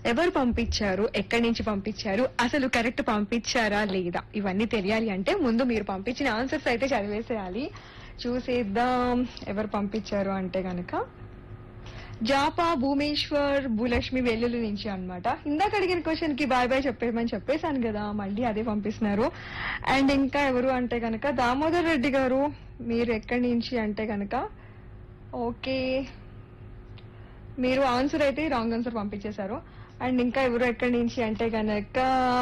ఎవరు పంపించారు ఎక్కడి నుంచి పంపించారు అసలు కరెక్ట్ పంపించారా లేదా ఇవన్నీ తెలియాలి అంటే ముందు మీరు పంపించిన ఆన్సర్స్ అయితే చదివేసేయాలి చూసేద్దాం ఎవరు పంపించారు అంటే గనక జాపా భూమేశ్వర్ భూలక్ష్మి వెల్లుల్లి నుంచి అన్నమాట ఇందాక అడిగిన క్వశ్చన్ కి బాయ్ బాయ్ చెప్పేయమని చెప్పేశాను కదా మళ్ళీ అదే పంపిస్తున్నారు అండ్ ఇంకా ఎవరు అంటే గనక దామోదర్ రెడ్డి గారు మీరు ఎక్కడి నుంచి అంటే గనక ఓకే మీరు ఆన్సర్ అయితే రాంగ్ ఆన్సర్ పంపించేశారు అండ్ ఇంకా ఎవరు ఎక్కడి నుంచి అంటే గనక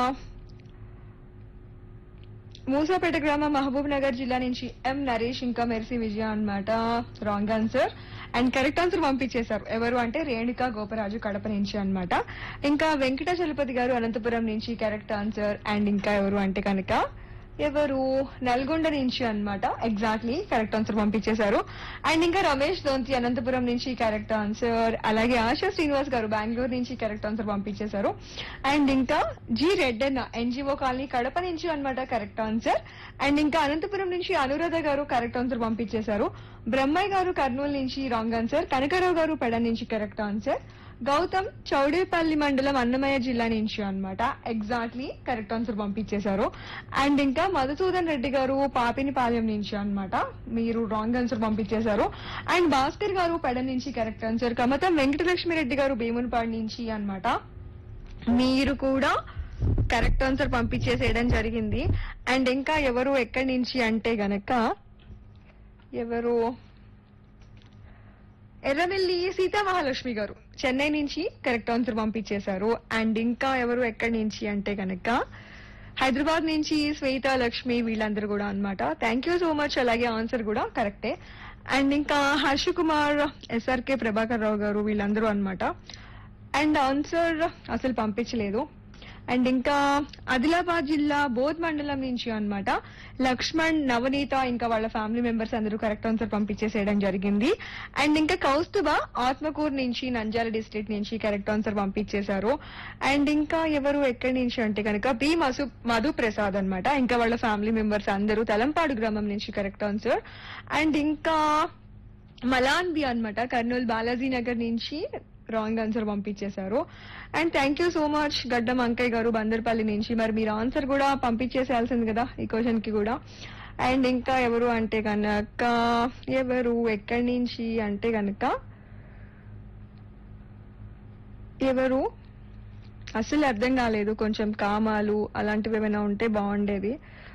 మూసాపేట గ్రామం మహబూబ్ నగర్ జిల్లా నుంచి ఎం నరేష్ ఇంకా మెర్సీ విజయ అన్నమాట wrong answer and correct answer పంపించేశారు ఎవరు అంటే రేణుక గోపరాజు కడప నుంచి అన్నమాట ఇంకా వెంకట చలపతి గారు అనంతపురం నుంచి కరెక్ట్ ఆన్సర్ అండ్ ఇంకా ఎవరు అంటే కనుక ఎవరు నల్గొండ నుంచి అన్నమాట ఎగ్జాక్ట్లీ కరెక్ట్ ఆన్సర్ పంపించేశారు అండ్ ఇంకా రమేష్ దోంతి అనంతపురం నుంచి కరెక్ట్ ఆన్సర్ అలాగే ఆశా శ్రీనివాస్ గారు బెంగళూరు నుంచి కరెక్ట్ ఆన్సర్ పంపించేశారు అండ్ ఇంకా G Reddanna NGO colony Kadapa నుంచి అన్నమాట కరెక్ట్ ఆన్సర్ అండ్ ఇంకా అనంతపురం నుంచి అనురాధ గారు కరెక్ట్ ఆన్సర్ పంపించేశారు బ్రహ్మయ్య గారు కర్నూలు నుంచి రాంగ్ ఆన్సర్ కనకరావు గారు పెడ నుంచి కరెక్ట్ ఆన్సర్ గౌతమ్ చౌడేపల్లి మండలం అన్నమయ్య జిల్లా నుంచి అన్నమాట ఎగ్జాక్ట్లీ కరెక్ట్ ఆన్సర్ పంపించేశారు అండ్ ఇంకా మధుసూదన్ రెడ్డి గారు పాపినిపాలెం నుంచి అన్నమాట మీరు రాంగ్ ఆన్సర్ పంపించేశారు అండ్ భాస్కర్ గారు పెడ నుంచి కరెక్ట్ ఆన్సర్ కమతం వెంకటలక్ష్మి రెడ్డి గారు భీమునిపాడు నుంచి అన్నమాట మీరు కూడా కరెక్ట్ ఆన్సర్ పంపించేసేయడం జరిగింది అండ్ ఇంకా ఎవరు ఎక్కడి నుంచి అంటే గనక ఎవరు ఎర్రవెల్లి సీతా మహాలక్ష్మి గారు చెన్నై నుంచి కరెక్ట్ ఆన్సర్ పంపించేశారు అండ్ ఇంకా ఎవరు ఎక్కడి నుంచి అంటే గనక హైదరాబాద్ నుంచి శ్వేత లక్ష్మి వీళ్ళందరూ కూడా అన్నమాట థ్యాంక్ యూ సో మచ్ అలాగే ఆన్సర్ కూడా కరెక్టే అండ్ ఇంకా హర్ష కుమార్ ఎస్ఆర్కే ప్రభాకర్ రావు గారు వీళ్ళందరూ అన్నమాట అండ్ ఆన్సర్ అసలు పంపించలేదు అండ్ ఇంకా ఆదిలాబాద్ జిల్లా బోధ్ మండలం నుంచి అన్నమాట లక్ష్మణ్ నవనీత ఇంకా వాళ్ళ ఫ్యామిలీ మెంబర్స్ అందరూ కరెక్ట్ ఆన్సర్ పంపించేసేయడం జరిగింది అండ్ ఇంకా కౌస్తుభ ఆత్మకూరు నుంచి నంద్యాల డిస్ట్రిక్ట్ నుంచి కరెక్ట్ ఆన్సర్ పంపించేశారు అండ్ ఇంకా ఎవరు ఎక్కడి నుంచి అంటే కనుక బి మసు మధు ప్రసాద్ అన్నమాట ఇంకా వాళ్ళ ఫ్యామిలీ మెంబర్స్ అందరూ తలంపాడు గ్రామం నుంచి కరెక్ట్ ఆన్సర్ అండ్ ఇంకా మలాన్బి అన్నమాట కర్నూలు బాలాజీ నగర్ నుంచి రాంగ్ ఆన్సర్ పంపించేశారు and thank you so much Gaddam Ankaiah గారు బందర్పల్లి నుంచి మరి మీరు ఆన్సర్ కూడా పంపించేసేయాల్సింది కదా ఈ క్వశ్చన్ కి కూడా అండ్ ఇంకా ఎవరు అంటే కనుక ఎవరు ఎక్కడి నుంచి అంటే కనుక ఎవరు అసలు అర్థం కాలేదు కొంచెం కామాలు అలాంటివి ఏమైనా ఉంటే బాగుండేది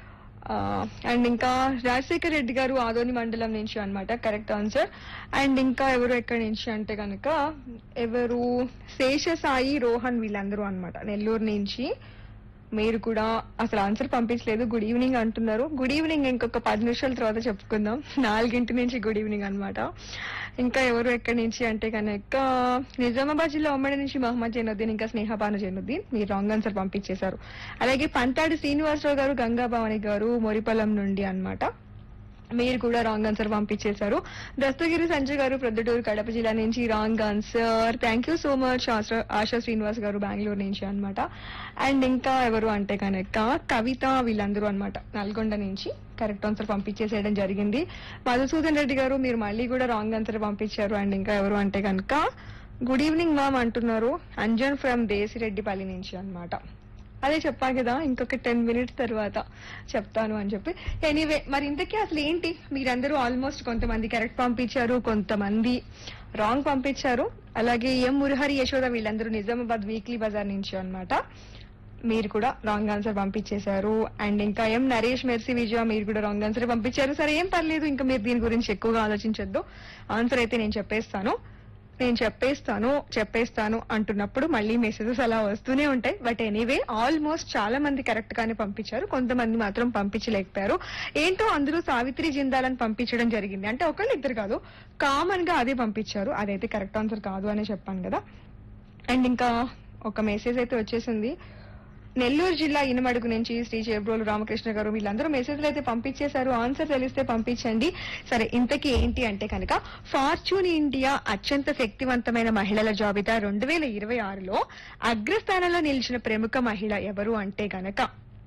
అండ్ ఇంకా రాజశేఖర్ రెడ్డి గారు ఆదోని మండలం నుంచి అన్నమాట కరెక్ట్ ఆన్సర్ అండ్ ఇంకా ఎవరు ఎక్కడి నుంచి అంటే కనుక ఎవరు శేషసాయి రోహన్ వీళ్ళందరూ అన్నమాట నెల్లూరు నుంచి మీరు కూడా అసలు ఆన్సర్ పంపించలేదు గుడ్ ఈవినింగ్ అంటున్నారు గుడ్ ఈవినింగ్ ఇంకొక పది నిమిషాల తర్వాత చెప్పుకుందాం నాలుగింటి నుంచి గుడ్ ఈవినింగ్ అన్నమాట ఇంకా ఎవరు ఎక్కడి నుంచి అంటే కనుక నిజామాబాద్ జిల్లా ఉమ్మడి నుంచి మహమ్మద్ జైనుద్దీన్ ఇంకా స్నేహపాను జైనుద్దీన్ మీరు రాంగ్ ఆన్సర్ పంపించేశారు అలాగే పంతాడి శ్రీనివాసరావు గారు గంగాభవాని గారు మొరిపల్లం నుండి అన్నమాట మీరు కూడా రాంగ్ ఆన్సర్ పంపించేశారు దస్తగిరి సంజయ్ గారు ప్రొద్దుటూరు కడప జిల్లా నుంచి wrong answer thank you so much Asha Srinivas garu Bengaluru నుంచి అన్నమాట అండ్ ఇంకా ఎవరు అంటే కనుక కవిత వీళ్ళందరూ అన్నమాట నల్గొండ నుంచి కరెక్ట్ ఆన్సర్ పంపించేసేయడం జరిగింది మధుసూదన్ రెడ్డి గారు మీరు మళ్ళీ కూడా రాంగ్ ఆన్సర్ పంపించారు అండ్ ఇంకా ఎవరు అంటే కనుక గుడ్ ఈవినింగ్ మ్యామ్ అంటున్నారు అంజన్ ఫ్రమ్ దేశిరెడ్డిపల్లి నుంచి అన్నమాట అదే చెప్పా కదా ఇంకొక టెన్ మినిట్స్ తర్వాత చెప్తాను అని చెప్పి ఎనీవే మరి ఇంతకీ అసలు ఏంటి మీరందరూ ఆల్మోస్ట్ కొంతమంది కరెక్ట్ పంపించారు కొంతమంది రాంగ్ పంపించారు అలాగే ఎం మురహరి యశోద వీళ్ళందరూ నిజామాబాద్ వీక్లీ బజార్ నుంచి అన్నమాట మీరు కూడా రాంగ్ ఆన్సర్ పంపించేశారు అండ్ ఇంకా ఎం నరేష్ మెర్సీ విజయ మీరు కూడా రాంగ్ ఆన్సర్ పంపించారు సరే ఏం పర్లేదు ఇంకా మీరు దీని గురించి ఎక్కువగా ఆలోచించొద్దు ఆన్సర్ అయితే నేను చెప్పేస్తాను నేను చెప్పేస్తాను చెప్పేస్తాను అంటున్నప్పుడు మళ్ళీ మెసేజెస్ అలా వస్తూనే ఉంటాయి బట్ ఎనీవే ఆల్మోస్ట్ చాలా మంది కరెక్ట్ గానే పంపించారు కొంతమంది మాత్రం పంపించలేకపోయారు ఏంటో అందరూ సావిత్రి జిందాలని పంపించడం జరిగింది అంటే ఒకళ్ళు ఇద్దరు కాదు కామన్ గా అదే పంపించారు అదైతే కరెక్ట్ ఆన్సర్ కాదు అనే చెప్పాను కదా అండ్ ఇంకా ఒక మెసేజ్ అయితే వచ్చేసింది నెల్లూరు జిల్లా ఇనమడుగు నుంచి శ్రీ చేబ్రోలు రామకృష్ణ గారు వీళ్ళందరూ మెసేజ్లు అయితే పంపించేశారు ఆన్సర్ తెలిస్తే పంపించండి సరే ఇంతకీ ఏంటి అంటే కనుక ఫార్చ్యూన్ ఇండియా అత్యంత శక్తివంతమైన మహిళల జాబితా రెండు వేల ఇరవై ఆరులో అగ్రస్థానంలో నిలిచిన ప్రముఖ మహిళ ఎవరు అంటే గనక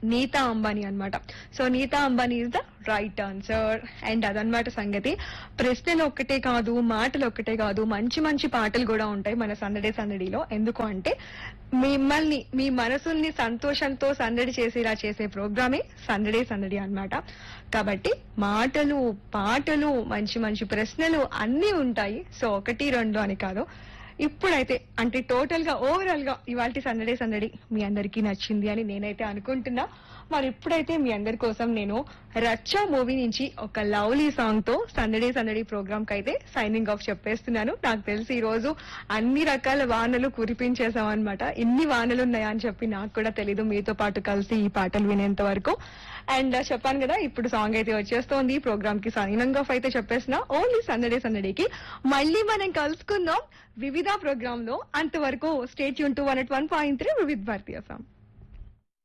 నీతా అంబానీ అన్నమాట so Nita Ambani is the right answer and అదనమాట సంగతి ప్రశ్నలు ఒక్కటే కాదు మాటలు ఒక్కటే కాదు మంచి మంచి పాటలు కూడా ఉంటాయి మన సందడే సందడిలో ఎందుకు అంటే మిమ్మల్ని మీ మనసుల్ని సంతోషంతో సందడి చేసేలా చేసే ప్రోగ్రామే సందడే సందడి అన్నమాట కాబట్టి మాటలు పాటలు మంచి మంచి ప్రశ్నలు అన్నీ ఉంటాయి సో ఒకటి రెండు అని కాదు ఇప్పుడైతే అంటే టోటల్ గా ఓవరాల్ గా ఇవాళ సందడే సందడి మీ అందరికీ నచ్చింది అని నేనైతే అనుకుంటున్నా మరి ఇప్పుడైతే మీ అందరి కోసం నేను రచ్చ మూవీ నుంచి ఒక లవ్లీ సాంగ్ తో సందడే సందడి ప్రోగ్రామ్ కి అయితే సైనింగ్ ఆఫ్ చెప్పేస్తున్నాను నాకు తెలిసి ఈ రోజు అన్ని రకాల వానలు కురిపించేసాం అనమాట ఇన్ని వానలు ఉన్నాయా అని చెప్పి నాకు కూడా తెలీదు మీతో పాటు కలిసి ఈ పాటలు వినేంత వరకు అండ్ చెప్పాను కదా ఇప్పుడు సాంగ్ అయితే వచ్చేస్తోంది ప్రోగ్రామ్ కి సైనింగ్ ఆఫ్ అయితే చెప్పేసిన ఓన్లీ సందడే సందడికి మళ్ళీ మనం కలుసుకుందాం వివిధ ప్రోగ్రామ్ లో అంతవరకు స్టేట్ యూన్ two one eight one point three వివిధ భారతీయ సాంగ్